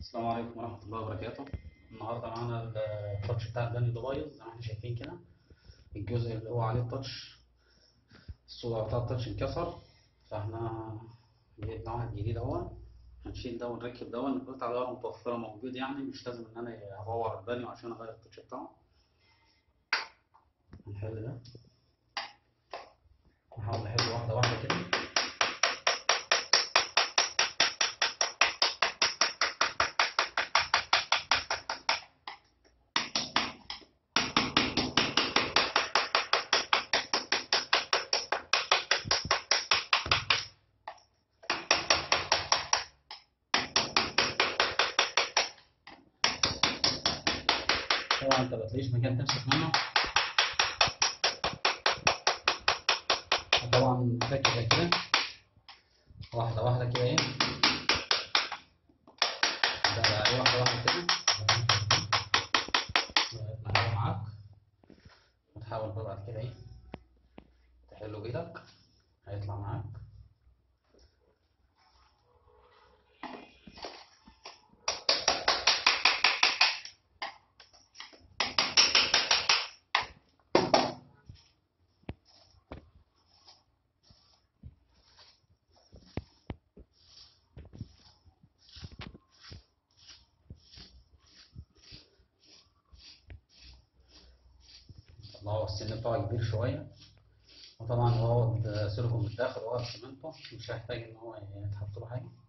السلام عليكم ورحمة الله وبركاته النهاردة معانا التاتش بتاع البانيو ده بايظ زي ما احنا شايفين كده الجزء اللي هو عليه التاتش الصدع بتاع التاتش انكسر فاحنا جبنا واحد جديد اهو هنشيل ده ونركب ده القطعة ده متوفرة موجود يعني مش لازم ان انا ادور البانيو عشان اغير التاتش بتاعه هنحل ده نحاول نحل واحدة واحدة كده طبعا انت متلاقيش مكان تمسك منه طبعا فاكر زي كده واحدة واحدة كده ايه ده بقى واحدة واحدة كده نحاول معاك وتحاول بقى بعد كده ايه تحله بايدك هيطلع معاك هو السن بتاعه كبير شوية وطبعا هو سيليكون من الداخل وهو سمنته مش هيحتاج ان هو يتحط له حاجة